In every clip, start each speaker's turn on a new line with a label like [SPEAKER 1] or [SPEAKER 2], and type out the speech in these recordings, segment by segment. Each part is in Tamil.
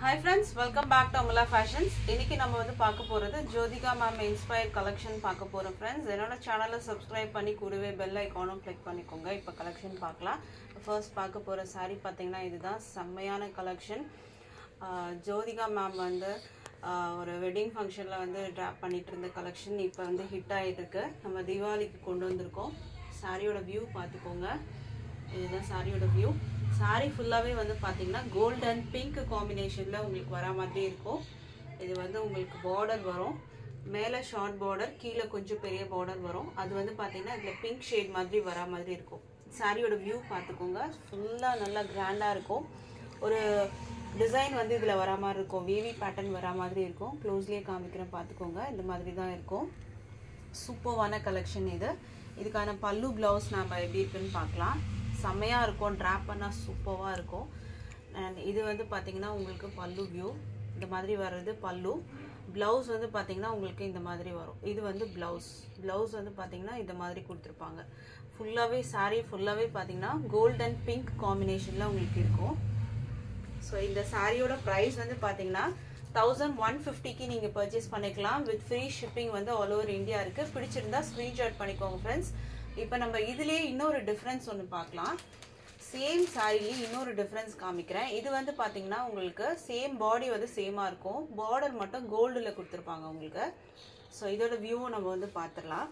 [SPEAKER 1] hi friends welcome back to Amala fashions இன்னைக்கு நம்ம வந்து பார்க்க போகிறது ஜோதிகா மேம் இன்ஸ்பயர் கலெக்ஷன் பார்க்க போகிறோம் ஃப்ரெண்ட்ஸ் என்னோட சேனலை சப்ஸ்கிரைப் பண்ணி கூடவே பெல் ஐக்கானும் கிளிக் பண்ணிக்கோங்க இப்போ கலெக்ஷன் பார்க்கலாம் ஃபர்ஸ்ட் பார்க்க போகிற saree பார்த்தீங்கன்னா இதுதான் செம்மையான கலெக்ஷன் ஜோதிகா மேம் வந்து ஆஹ், ஒரு வெட்டிங் ஃபங்க்ஷனில் வந்து ட்ராப் பண்ணிட்டு இருந்த கலெக்ஷன் இப்போ வந்து ஹிட் ஆகிட்டு இருக்கு நம்ம தீபாவளிக்கு கொண்டு வந்திருக்கோம் சாரியோட வியூ பார்த்துக்கோங்க இதுதான் சாரியோட வியூ சாரி ஃபுல்லாகவே வந்து பார்த்தீங்கன்னா கோல்ட் அண்ட் பிங்க் காம்பினேஷனில் உங்களுக்கு வர மாதிரி இருக்கும் இது வந்து உங்களுக்கு பார்டர் வரும் மேலே ஷார்ட் பார்டர் கீழே கொஞ்சம் பெரிய பார்டர் வரும் அது வந்து பார்த்தீங்கன்னா இதில் பிங்க் ஷேட் மாதிரி வர மாதிரி இருக்கும் சாரியோட வியூ பார்த்துக்கோங்க ஃபுல்லாக நல்லா கிராண்டாக இருக்கும் ஒரு டிசைன் வந்து இதில் வர மாதிரி இருக்கும் வேவி பேட்டர்ன் வர மாதிரி இருக்கும் க்ளோஸ்லேயே காமிக்கிறேன் பார்த்துக்கோங்க இந்த மாதிரி தான் இருக்கும் சூப்பர்வான கலெக்ஷன் இது இதுக்கான பல்லு ப்ளவுஸ் நம்ம எப்படி இருக்குன்னு பார்க்கலாம் செம்மையாக இருக்கும் ட்ராப் பண்ணால் சூப்பராக இருக்கும் அண்ட் இது வந்து பார்த்தீங்கன்னா உங்களுக்கு பல்லு வியூ இந்த மாதிரி வர்றது பல்லு ப்ளவுஸ் வந்து பார்த்தீங்கன்னா உங்களுக்கு இந்த மாதிரி வரும் இது வந்து ப்ளவுஸ் ப்ளவுஸ் வந்து பார்த்தீங்கன்னா இந்த மாதிரி கொடுத்துருப்பாங்க ஃபுல்லாகவே saree ஃபுல்லாகவே பார்த்தீங்கன்னா கோல்ட் அண்ட் பிங்க் காம்பினேஷனில் உங்களுக்கு இருக்கும் ஸோ இந்த சாரியோட ப்ரைஸ் வந்து பார்த்தீங்கன்னா தௌசண்ட் ஒன் ஃபிஃப்டிக்கு நீங்கள் பர்ச்சேஸ் பண்ணிக்கலாம் வித் ஃப்ரீ ஷிப்பிங் வந்து ஆல் ஓவர் இந்தியா இருக்குது பிடிச்சிருந்தா ஸ்க்ரீன்ஷாட் பண்ணிக்கோங்க ஃப்ரெண்ட்ஸ் இப்போ நம்ம இதுலேயே இன்னொரு டிஃப்ரென்ஸ் ஒன்று பார்க்கலாம் சேம் சாரிலேயே இன்னொரு டிஃப்ரென்ஸ் காமிக்கிறேன் இது வந்து பார்த்தீங்கன்னா உங்களுக்கு சேம் பாடி வந்து சேமாக இருக்கும் பார்டர் மட்டும் கோல்டில் கொடுத்துருப்பாங்க உங்களுக்கு ஸோ இதோட வியூவும் நம்ம வந்து பார்த்துடலாம்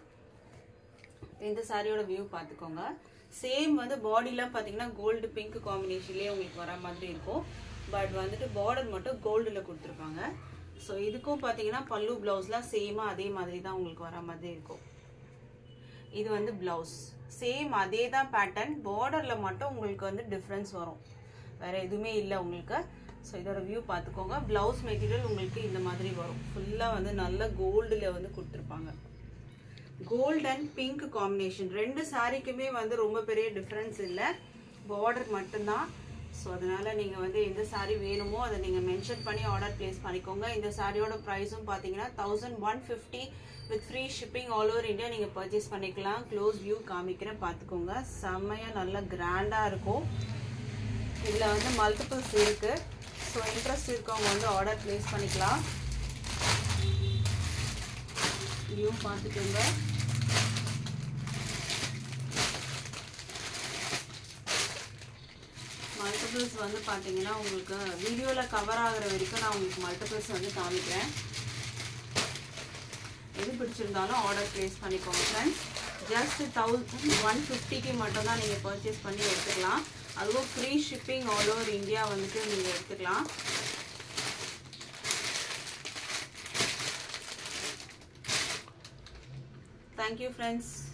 [SPEAKER 1] இந்த சாரியோட வியூ பார்த்துக்கோங்க சேம் வந்து பாடிலாம் பார்த்தீங்கன்னா கோல்டு பிங்க் காம்பினேஷன்லேயே உங்களுக்கு வர மாதிரி இருக்கும் பட் வந்துட்டு பார்டர் மட்டும் கோல்டில் கொடுத்துருப்பாங்க ஸோ இதுக்கும் பார்த்தீங்கன்னா பல்லு ப்ளவுஸ்லாம் சேமாக அதே மாதிரி தான் உங்களுக்கு வர மாதிரி இருக்கும் இது வந்து ப்ளவுஸ் சேம் அதே தான் பேட்டர்ன் பார்டரில் மட்டும் உங்களுக்கு வந்து டிஃப்ரென்ஸ் வரும் வேற எதுவுமே இல்லை உங்களுக்கு ஸோ இதோட வியூ பார்த்துக்கோங்க ப்ளவுஸ் மெட்டீரியல் உங்களுக்கு இந்த மாதிரி வரும் ஃபுல்லாக வந்து நல்ல கோல்டில் வந்து கொடுத்துருப்பாங்க கோல்ட் அண்ட் பிங்க் காம்பினேஷன் ரெண்டு சாரிக்குமே வந்து ரொம்ப பெரிய டிஃப்ரென்ஸ் இல்லை பார்டர் மட்டும்தான் ஸோ அதனால நீங்கள் வந்து எந்த சாரி வேணுமோ அதை நீங்கள் மென்ஷன் பண்ணி ஆர்டர் ப்ளேஸ் பண்ணிக்கோங்க இந்த சாரியோட ப்ரைஸும் பார்த்தீங்கன்னா thousand one fifty with free shipping all over India நீங்கள் பர்ச்சேஸ் பண்ணிக்கலாம் க்ளோஸ் வியூ காமிக்கிறேன் பார்த்துக்கோங்க செம்மையாக நல்லா கிராண்டாக இருக்கும் இதில் வந்து மல்டிபிள்ஸ் இருக்குது ஸோ இன்ட்ரெஸ்ட் இருக்கவங்க வந்து ஆர்டர் ப்ளேஸ் பண்ணிக்கலாம் வியூ பார்த்துக்கோங்க மல்டிபிள்ஸ் வந்து பார்த்தீங்கன்னா உங்களுக்கு வீடியோவில் கவர் ஆகுற வரைக்கும் நான் உங்களுக்கு மல்டிபிள்ஸ் வந்து காமிக்கிறேன் எது பிடிச்சிருந்தாலும் ஆர்டர் ப்ளேஸ் பண்ணிக்கோங்க ஃப்ரெண்ட்ஸ் ஜஸ்ட் தௌசண்ட் ஒன் ஃபிஃப்டிக்கு மட்டும்தான் நீங்கள் பர்ச்சேஸ் பண்ணி எடுத்துக்கலாம் அதுவும் free shipping all over India வந்துட்டு நீங்கள் எடுத்துக்கலாம் தேங்க்யூ ஃப்ரெண்ட்ஸ்